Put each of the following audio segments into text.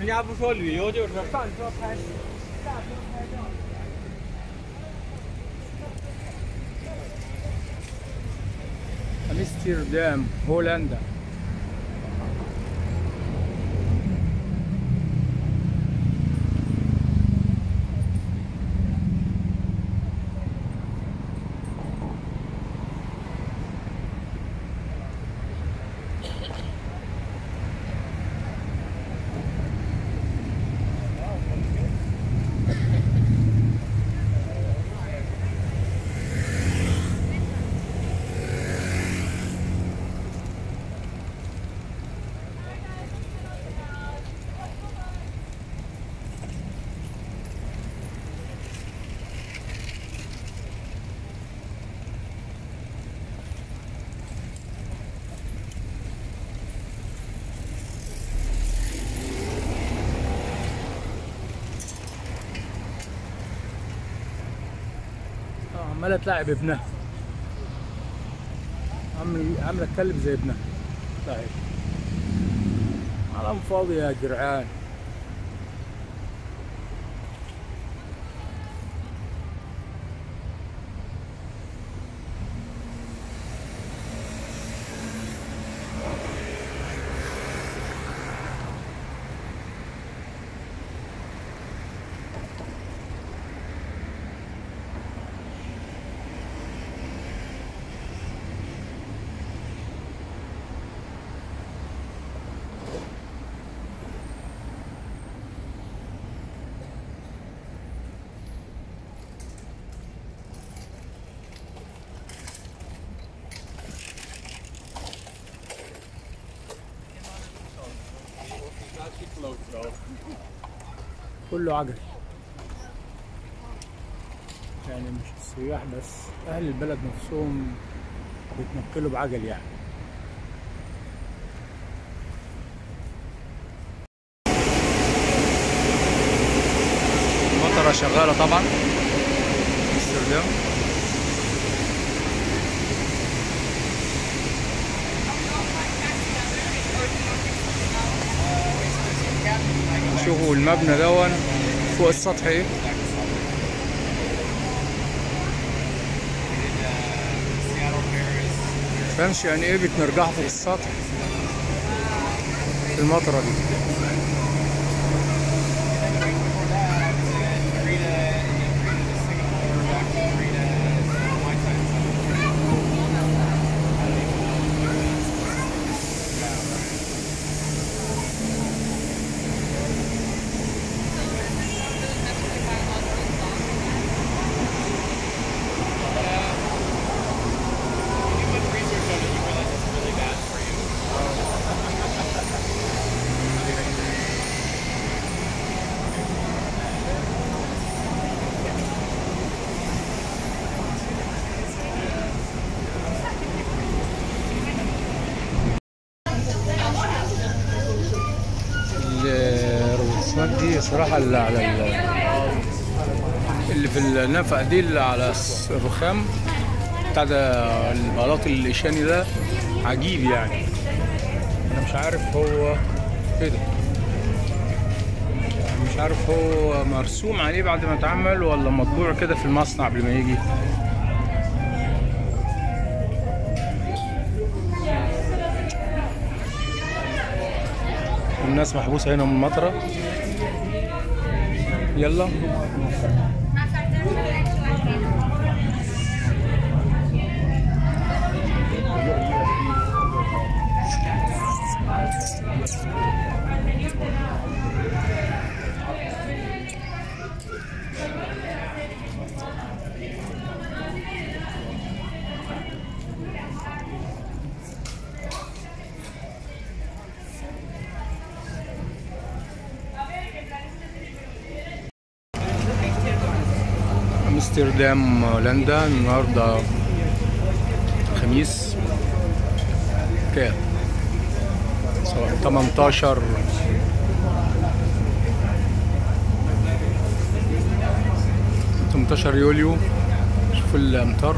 家不说旅游，就是上车拍，下车拍照。 امستردام هولندا آه، عمالة تلعب ابنها عامل عاملة تكلم زي ابنها طيب علام فاضي يا جرعان كله عجل يعني مش السياح بس اهل البلد نفسهم بيتنقلوا بعجل يعني المطرة شغالة طبعا امستردام شوفوا المبنى دون فوق السطح ايه فهمش يعني ايه بتنرجعوا فوق السطح في المطرة دي الرسومات دي صراحة اللي على ال- اللي في النفق دي اللي على الرخام بتاع ده البلاط الإشاني ده عجيب يعني أنا مش عارف هو إيه ده مش عارف هو مرسوم عليه بعد ما اتعمل ولا مطبوع كده في المصنع قبل ما يجي الناس محبوسة هنا من المطرة يلا امستردام هولندا النهارده خميس كام سواء 18 18 يوليو شوف الامطار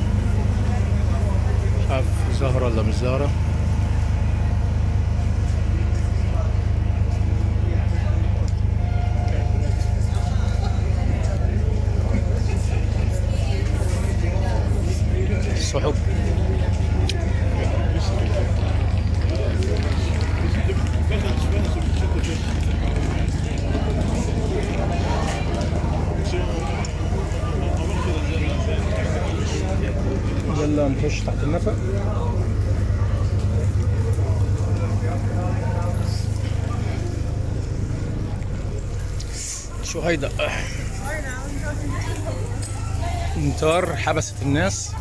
مش عارف زهرة ولا مش زهرة سهيدة امطار حبست الناس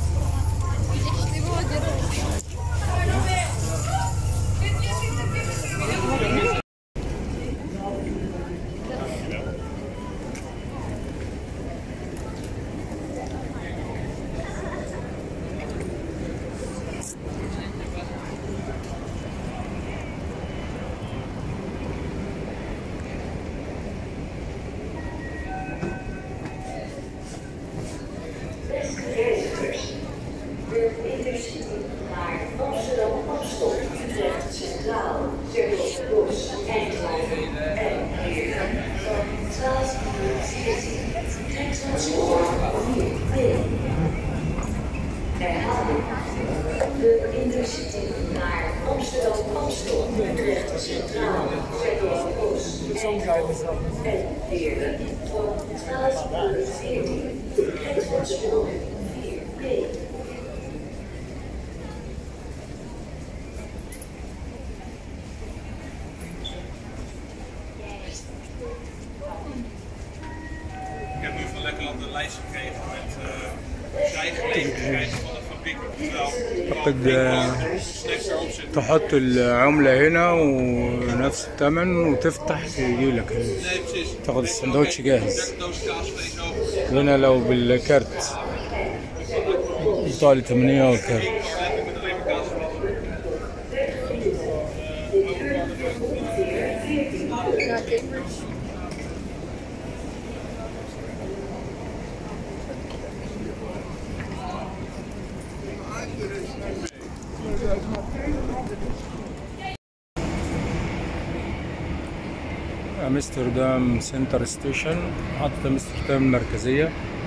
Reizigers. De Intercity naar Amsterdam Amstel, Utrecht Centraal, Sertogenbos, Eindhoven en Heerlen van 12 uur 14. Trektransport 4B. Herhaling. De Intercity naar Amsterdam Amstel, Utrecht Centraal, Sertogenbos, Eindhoven en Heerlen van 12 uur 14. Trektransport 4B. Ik heb nu van Lekkerland een lijst gekregen met uh, zijn geleverd van de fabriek. Terwijl أعتقد آه، snacks erop zitten. تحط العملة هنا ونفس الثمن وتفتح يجي لك Nee, precies. تاخد السندوتش جاهز 30 doos kaasvlees over. هنا لو بالكارت ايطالي 8 والكارت Heb ik met alleen maar kaasvlees. امستردام سنتر ستيشن محطة امستردام المركزية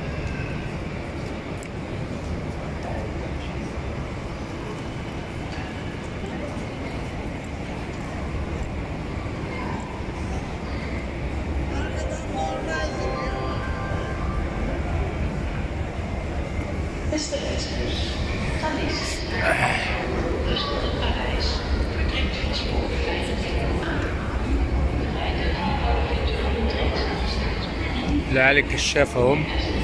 Beste reizigers, ga niet. Brussel en Parijs vertrekt van spoor 25 aan. We rijden van half in de Utrecht. العيال الكشاف اهو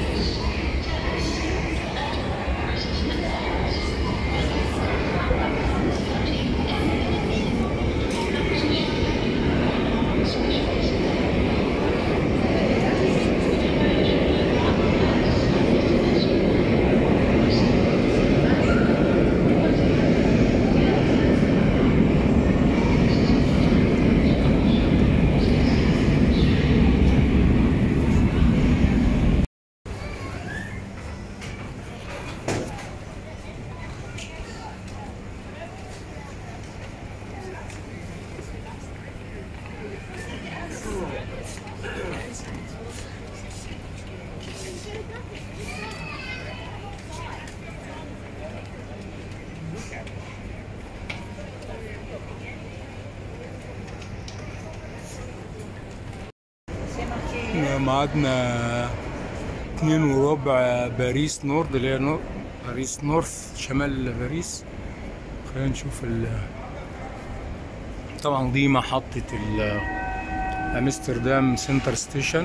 ميعادنا اتنين وربع باريس نورد اللي هي نور باريس نورث شمال باريس خلينا نشوف ال طبعا دي محطة ال امستردام سنتر ستيشن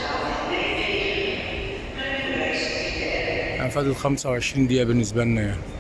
يعني فاضل 25 دقيقة بالنسبة لنا يعني